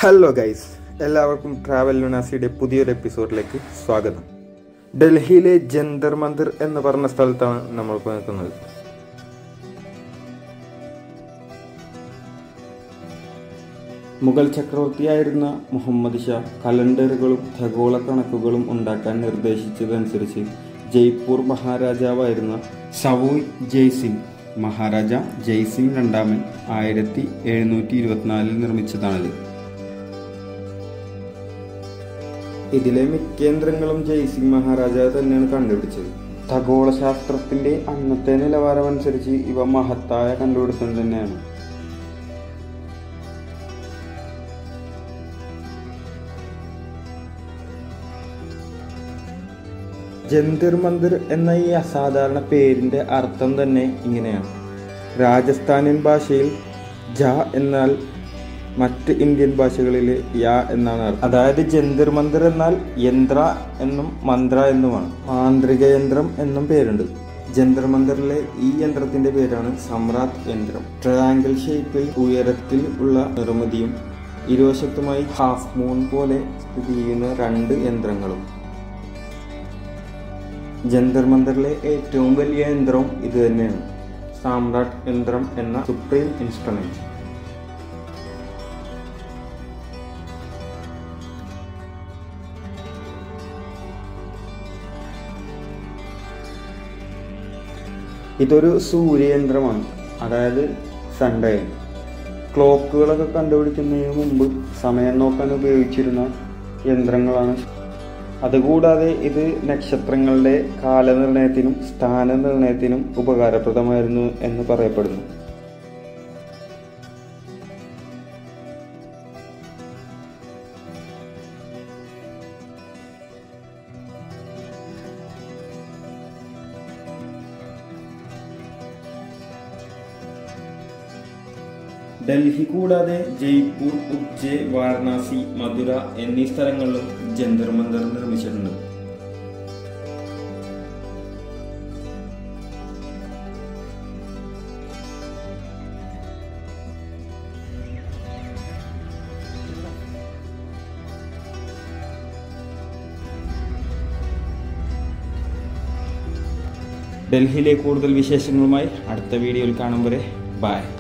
hello guys എല്ലാവർക്കും travel ലുനാസിയുടെ പുതിയൊരു എപ്പിസോഡിലേക്ക് സ്വാഗതം ഡൽഹിയിലെ ജന്തർ മന്ദിർ എന്ന് പറഞ്ഞ സ്ഥലത്താണ് നമ്മളിപ്പോൾ നിൽക്കുന്നത് മുഗൾ ചക്രവർത്തിയായിരുന്ന മുഹമ്മദ് ഷാ കലണ്ടറുകളും ഖഗോള കണക്കുകളും ഉണ്ടാക്കാൻ നിർദ്ദേശിച്ചതനുസരിച്ച് ജയ്പൂർ മഹാരാജാവായിരുന്ന സവോയ് ജയ്സിംഗ് മഹാരാജ ജയ്സിംഗ് രണ്ടാമൻ ആയിരത്തി എഴുന്നൂറ്റി ഇരുപത്തിനാലിൽ നിർമ്മിച്ചതാണിത് ഇതിലെ മിക്ക യന്ത്രങ്ങളും ജയ്സിംഗ് മഹാരാജാവ് തന്നെയാണ് കണ്ടുപിടിച്ചത് ഖഗോളശാസ്ത്രത്തിന്റെ അന്നത്തെ നിലവാരം അനുസരിച്ച് ഇവ മഹത്തായ കണ്ടുപിടുത്തം തന്നെയാണ് ജന്തർ മന്ദിർ എന്ന ഈ അസാധാരണ പേരിന്റെ അർത്ഥം തന്നെ ഇങ്ങനെയാണ് രാജസ്ഥാനിയൻ ഭാഷയിൽ ജ എന്നാൽ മറ്റ് ഇന്ത്യൻ ഭാഷകളിൽ യ എന്നാണ് അർത്ഥം അതായത് ജന്തർ മന്ദിർ എന്നാൽ യന്ത്ര എന്നും മന്ത്ര എന്നുമാണ് മാന്ത്രിക യന്ത്രം എന്നും പേരുണ്ട് ജന്തർ മന്ദിറിലെ ഈ യന്ത്രത്തിന്റെ പേരാണ് സമ്രാട്ട് യന്ത്രം ട്രയാങ്കിൾ ഷേപ്പിൽ ഉയരത്തിൽ ഉള്ള നിർമ്മിതിയും ഇരുവശത്തുമായി ഹാഫ് മൂൺ പോലെ സ്ഥിതി ചെയ്യുന്ന രണ്ട് യന്ത്രങ്ങളും ജന്തർ മന്ദിറിലെ ഏറ്റവും വലിയ യന്ത്രവും ഇത് തന്നെയാണ് സാമ്രാട്ട് യന്ത്രം എന്ന സുപ്രീം ഇൻസ്ട്രുമെന്റ് ഇതൊരു സൂര്യയന്ത്രമാണ് അതായത് സൺഡയൻ ക്ലോക്കുകളൊക്കെ കണ്ടുപിടിക്കുന്നതിന് മുമ്പ് സമയം നോക്കാൻ ഉപയോഗിച്ചിരുന്ന യന്ത്രങ്ങളാണ് അതുകൂടാതെ ഇത് നക്ഷത്രങ്ങളുടെ കാലനിർണയത്തിനും സ്ഥാനനിർണയത്തിനും ഉപകാരപ്രദമായിരുന്നു എന്ന് പറയപ്പെടുന്നു ഡൽഹി കൂടാതെ ജയ്പൂർ ഉജ്ജെ വാരണാസി മധുര എന്നീ സ്ഥലങ്ങളിലും ജന്തർ മന്ദർ നിർമ്മിച്ചിട്ടുണ്ട് ഡൽഹിയിലെ കൂടുതൽ വിശേഷങ്ങളുമായി അടുത്ത വീഡിയോയിൽ കാണും വരെ ബൈ